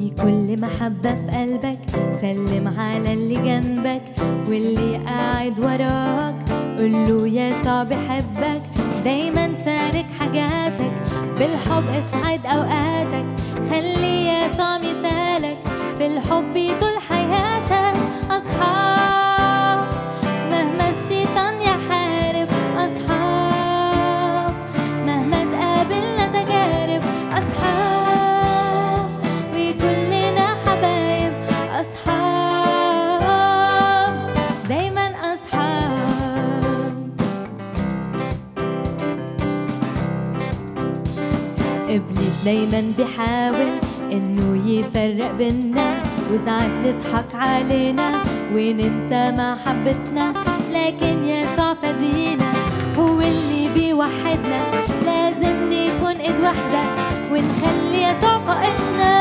في كل محبة في قلبك سلم على اللي جنبك واللي قاعد وراك قوله يسوع بحبك دايما شارك حاجاتك بالحب اسعد اوقاتك خلي يسوع مثالك في الحب طول حياتك اصحاب مهما الشيطان يحارب اصحاب مهما تقابلنا تجارب اصحاب وكلنا حبايب اصحاب دايما اصحاب إبليس دايما بيحاول إنه يفرق بينا وساعات يضحك علينا وننسى محبتنا لكن يسوع فدينا هو اللي بيوحدنا لازم نكون إيد واحدة ونخلي يسوع قائدنا